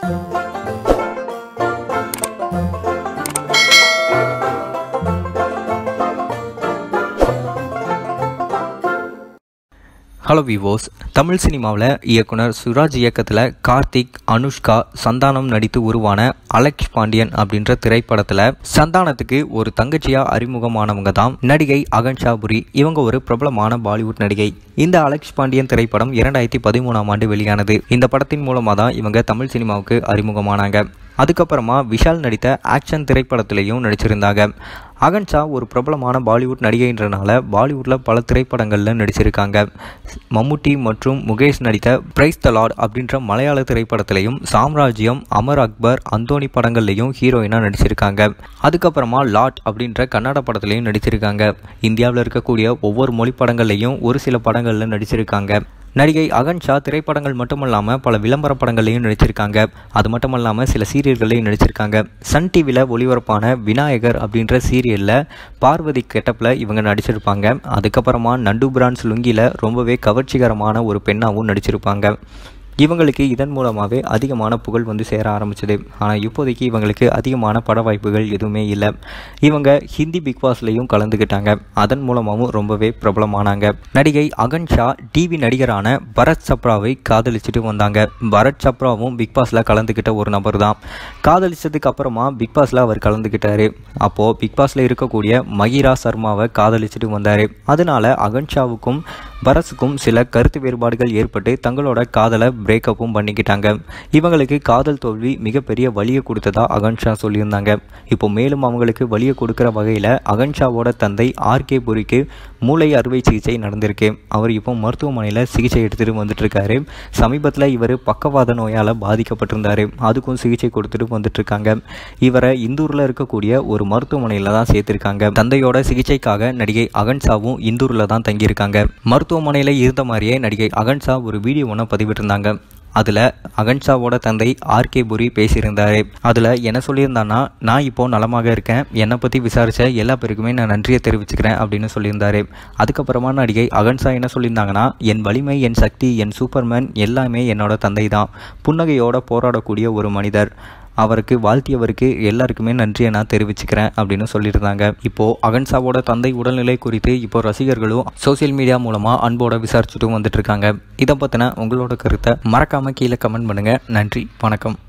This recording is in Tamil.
ஹலோ விவோஸ் தமிழ் சினிமாவில் இயக்குனர் சுராஜ் இயக்கத்தில் கார்த்திக் அனுஷ்கா சந்தானம் நடித்து உருவான அலெக்ஸ் பாண்டியன் அப்படின்ற திரைப்படத்தில் சந்தானத்துக்கு ஒரு தங்கச்சியாக அறிமுகமானவங்க தான் நடிகை அகன்ஷாபுரி இவங்க ஒரு பிரபலமான பாலிவுட் நடிகை இந்த அலெக்ஸ் பாண்டியன் திரைப்படம் இரண்டாயிரத்தி பதிமூணாம் ஆண்டு வெளியானது இந்த படத்தின் மூலமாக தான் இவங்க தமிழ் சினிமாவுக்கு அறிமுகமானாங்க அதுக்கப்புறமா விஷால் நடித்த ஆக்ஷன் திரைப்படத்திலையும் நடிச்சிருந்தாங்க அகன்ஷா ஒரு பிரபலமான பாலிவுட் நடிகைன்றனால பாலிவுட்டில் பல திரைப்படங்களில் நடிச்சிருக்காங்க மம்முட்டி மற்றும் முகேஷ் நடித்த பிரைஸ் த லார்ட் அப்படின்ற மலையாள திரைப்படத்திலையும் சாம்ராஜ்யம் அமர் அக்பர் அந்தோனி படங்கள்லையும் ஹீரோயினாக நடிச்சிருக்காங்க அதுக்கப்புறமா லாட் அப்படின்ற கன்னட படத்துலையும் நடிச்சிருக்காங்க இந்தியாவில் இருக்கக்கூடிய ஒவ்வொரு மொழி படங்கள்லையும் ஒரு சில படங்களில் நடிச்சிருக்காங்க நடிகை அகன்ஷா திரைப்படங்கள் மட்டுமல்லாமல் பல விளம்பர படங்கள்லையும் நடிச்சிருக்காங்க அது மட்டுமல்லாமல் சில சீரியல்களையும் நடிச்சிருக்காங்க சன் டிவியில் ஒளிபரப்பான விநாயகர் அப்படின்ற சீரியலில் பார்வதி கெட்டப்பில் இவங்க நடிச்சிருப்பாங்க அதுக்கப்புறமா நண்டு பிரான்ஸ் லுங்கியில் ரொம்பவே கவர்ச்சிகரமான ஒரு பெண்ணாகவும் நடிச்சிருப்பாங்க இவங்களுக்கு இதன் மூலமாகவே அதிகமான புகழ் வந்து சேர ஆரம்பிச்சது ஆனால் இப்போதைக்கு இவங்களுக்கு அதிகமான பட வாய்ப்புகள் எதுவுமே இல்லை இவங்க ஹிந்தி பிக் பாஸ்லையும் கலந்துக்கிட்டாங்க அதன் மூலமாகவும் ரொம்பவே பிரபலமானாங்க நடிகை அகன்ஷா டிவி நடிகரான பரத் சப்ராவை காதலிச்சுட்டு வந்தாங்க பரத் சப்ராவும் பிக் பாஸில் கலந்துக்கிட்ட ஒரு நபர் தான் காதலிச்சதுக்கு அப்புறமா பிக் பாஸில் அவர் கலந்துக்கிட்டாரு அப்போது பிக் பாஸில் இருக்கக்கூடிய மகிரா சர்மாவை காதலிச்சுட்டு வந்தார் அதனால அகன்ஷாவுக்கும் பரஸுக்கும் சில கருத்து வேறுபாடுகள் ஏற்பட்டு தங்களோட காதலை பிரேக்கப்பும் பண்ணிக்கிட்டாங்க இவங்களுக்கு காதல் தோல்வி மிகப்பெரிய வழியை கொடுத்ததா அகன்ஷா சொல்லியிருந்தாங்க இப்போ மேலும் அவங்களுக்கு வழியை கொடுக்குற வகையில் அகன்ஷாவோட தந்தை ஆர்கே புரிக்கு மூளை அறுவை சிகிச்சை நடந்திருக்கு அவர் இப்போ மருத்துவமனையில் சிகிச்சை எடுத்துகிட்டு வந்துட்டு இருக்காரு சமீபத்தில் இவர் பக்கவாத நோயால் பாதிக்கப்பட்டிருந்தாரு அதுக்கும் சிகிச்சை கொடுத்துட்டு வந்துட்டு இருக்காங்க இவரை இந்தூரில் இருக்கக்கூடிய ஒரு மருத்துவமனையில் தான் சேர்த்திருக்காங்க தந்தையோட சிகிச்சைக்காக நடிகை அகன்ஷாவும் இந்தூரில் தான் தங்கியிருக்காங்க மருத்துவமனையில் இருந்த மாதிரியே நடிகை அகன்ஷா ஒரு வீடியோ ஒன்று பதிவிட்டிருந்தாங்க அதில் அகன்ஷாவோட தந்தை ஆர்கே புரி பேசியிருந்தார் அதில் என்ன சொல்லியிருந்தான்னா நான் இப்போது நலமாக இருக்கேன் என்னை பற்றி விசாரித்த எல்லா பேருக்குமே நான் நன்றியை தெரிவிச்சுக்கிறேன் அப்படின்னு சொல்லியிருந்தார் அதுக்கப்புறமா நடிகை அகன்ஷா என்ன சொல்லியிருந்தாங்கன்னா என் வலிமை என் சக்தி என் சூப்பர்மேன் எல்லாமே என்னோட தந்தை தான் புன்னகையோட போராடக்கூடிய ஒரு மனிதர் அவருக்கு வாழ்த்தியவருக்கு எல்லாருக்குமே நன்றியை நான் தெரிவிச்சுக்கிறேன் அப்படின்னு சொல்லியிருந்தாங்க இப்போது அகன்சாவோட தந்தை உடல்நிலை குறித்து இப்போ ரசிகர்களும் சோசியல் மீடியா மூலமாக அன்போட விசாரிச்சுட்டும் வந்துட்டு இருக்காங்க இதை பற்றின உங்களோட கருத்தை மறக்காமல் கீழே கமெண்ட் பண்ணுங்கள் நன்றி வணக்கம்